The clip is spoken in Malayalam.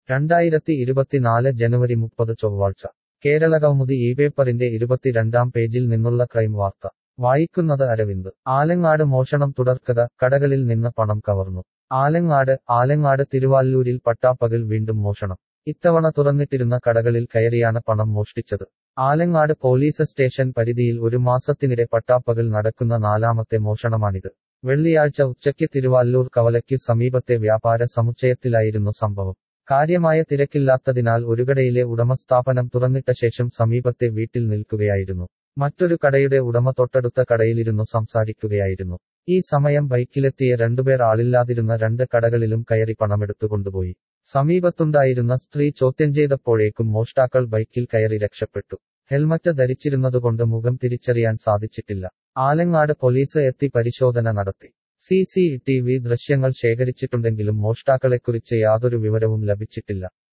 രണ്ടായിരത്തി ഇരുപത്തിനാല് ജനുവരി മുപ്പത് ചൊവ്വാഴ്ച കേരള കൗമുദി ഈ പേപ്പറിന്റെ ഇരുപത്തിരണ്ടാം പേജിൽ നിന്നുള്ള ക്രൈം വാർത്ത വായിക്കുന്നത് അരവിന്ദ് ആലങ്ങാട് മോഷണം തുടർക്കഥ കടകളിൽ നിന്ന് പണം കവർന്നു ആലങ്ങാട് ആലങ്ങാട് തിരുവാല്ലൂരിൽ പട്ടാപ്പകൽ വീണ്ടും മോഷണം ഇത്തവണ തുറന്നിട്ടിരുന്ന കടകളിൽ കയറിയാണ് പണം മോഷ്ടിച്ചത് ആലങ്ങാട് പോലീസ് സ്റ്റേഷൻ പരിധിയിൽ ഒരു മാസത്തിനിടെ പട്ടാപ്പകൽ നടക്കുന്ന നാലാമത്തെ മോഷണമാണിത് വെള്ളിയാഴ്ച ഉച്ചയ്ക്ക് തിരുവാല്ലൂർ കവലയ്ക്ക് സമീപത്തെ വ്യാപാര സമുച്ചയത്തിലായിരുന്നു സംഭവം കാര്യമായ തിരക്കില്ലാത്തതിനാൽ ഒരു കടയിലെ ഉടമസ്ഥാപനം തുറന്നിട്ട ശേഷം സമീപത്തെ വീട്ടിൽ നിൽക്കുകയായിരുന്നു മറ്റൊരു കടയുടെ ഉടമ തൊട്ടടുത്ത കടയിലിരുന്നു സംസാരിക്കുകയായിരുന്നു ഈ സമയം ബൈക്കിലെത്തിയ രണ്ടുപേർ ആളില്ലാതിരുന്ന രണ്ട് കടകളിലും കയറി പണമെടുത്തുകൊണ്ടുപോയി സമീപത്തുണ്ടായിരുന്ന സ്ത്രീ ചോദ്യം ചെയ്തപ്പോഴേക്കും മോഷ്ടാക്കൾ ബൈക്കിൽ കയറി രക്ഷപ്പെട്ടു ഹെൽമറ്റ് ധരിച്ചിരുന്നതുകൊണ്ട് മുഖം തിരിച്ചറിയാൻ സാധിച്ചിട്ടില്ല ആലങ്ങാട് പോലീസ് എത്തി പരിശോധന നടത്തി സി സി ടി വി ദൃശ്യങ്ങൾ ശേഖരിച്ചിട്ടുണ്ടെങ്കിലും മോഷ്ടാക്കളെക്കുറിച്ച് യാതൊരു വിവരവും ലഭിച്ചിട്ടില്ല